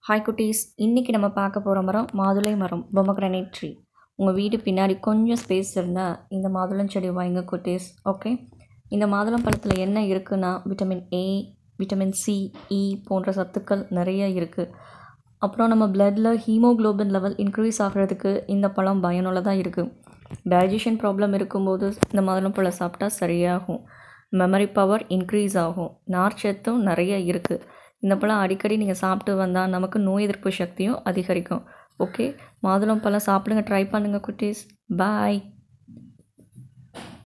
hi குட்டீஸ் இன்றைக்கி நம்ம பார்க்க போகிற மரம் மாதுளை மரம் பொமக்ரனேட் ட்ரீ உங்கள் வீடு பின்னாடி கொஞ்சம் ஸ்பேஸ் இருந்தால் இந்த மாதுளம் செடி வைங்க குட்டீஸ் ஓகே இந்த மாதுளம் பழத்தில் என்ன இருக்குன்னா vitamin A vitamin C E போன்ற சத்துக்கள் நிறைய இருக்குது அப்புறம் நம்ம பிளட்டில் ஹீமோகுளோபின் லெவல் இன்க்ரீஸ் ஆகிறதுக்கு இந்த பழம் பயனுள்ளதாக இருக்குது டைஜஷன் ப்ராப்ளம் இருக்கும்போது இந்த மாதுளம் பழம் சாப்பிட்டா சரியாகும் மெமரி பவர் இன்க்ரீஸ் ஆகும் நார்ச்சத்தும் நிறைய இருக்குது இந்த பழம் அடிக்கடி நீங்கள் சாப்பிட்டு வந்தால் நமக்கு நோய் எதிர்ப்பு சக்தியும் அதிகரிக்கும் ஓகே மாதுளம் பழம் சாப்பிடுங்க ட்ரை பண்ணுங்கள் குட்டீஸ் பாய்